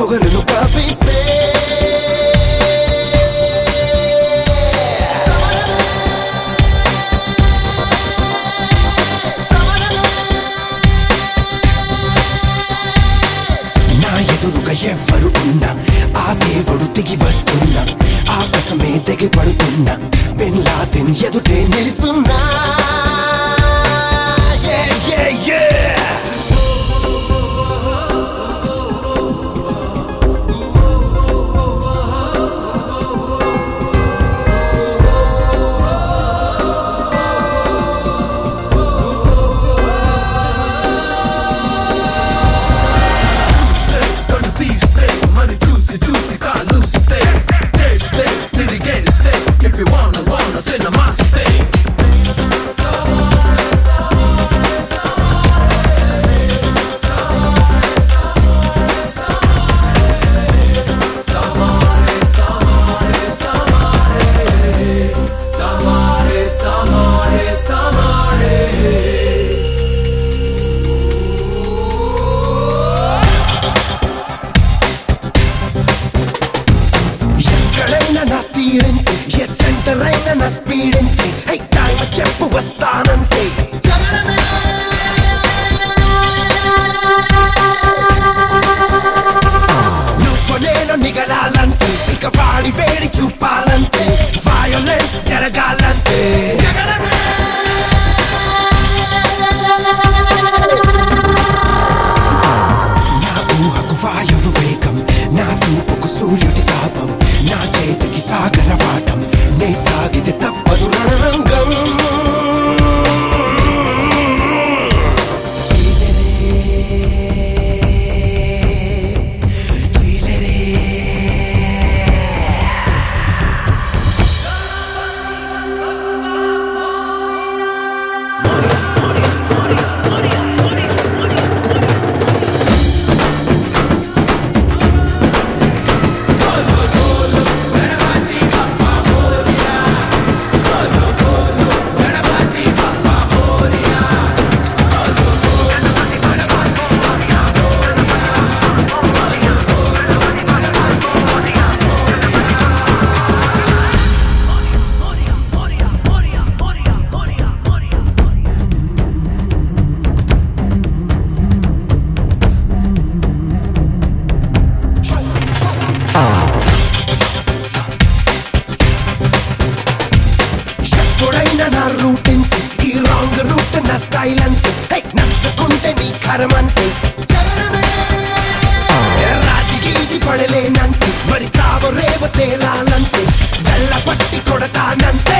పొగరును కవిస్తే నా ఎదురుగా ఎవ్వరు ఉన్నా ఆ దేవుడు దిగి వస్తున్నా ఆకాశమే దిగి పడుతున్నా బిన్ లాదెన్ ఎదుటే నిలుచున్నా Yeah, yeah, yeah. Gonna తీస్తే మరి చూసి చూసి కాలుస్తే చేస్తే తిరిగేస్తే if you wanna wanna say namaste Samare, samare, samare ఎక్కడైనా నా తీరంతే ఏ సెంటర్ అయినా నా స్పీడ్ అంతే హై టైం చెప్పు వస్తానంతే నువ్వు నేను నిగలాలంటే ఇక వాడి వేడి చూపాలంటే వయోలెన్స్ జరగాలంటే నా ఊహకు వాయువు వేగం నా చూపుకు సూర్యుడి తాపం నా చేతికి సాగర వాటం నే సాగితే తప్పదు రణరంగం ఎప్పుడైనా నా రూట్ ఇంతే ఈ రాంగ్ రూట్ నా స్టైల్ అంతే హై, నచ్చకుంటే నీ కరమంతే రాజి గీజి పడలేనంతే మరి చావు రేవ తేలాలంతే బెల్ల పట్టి కొడతానంతే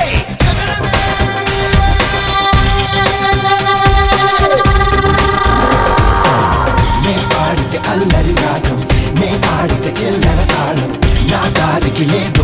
నే పాడితే అల్లరి రాగం నే ఆడితే చిల్లర తాళం నా దారికి లేదు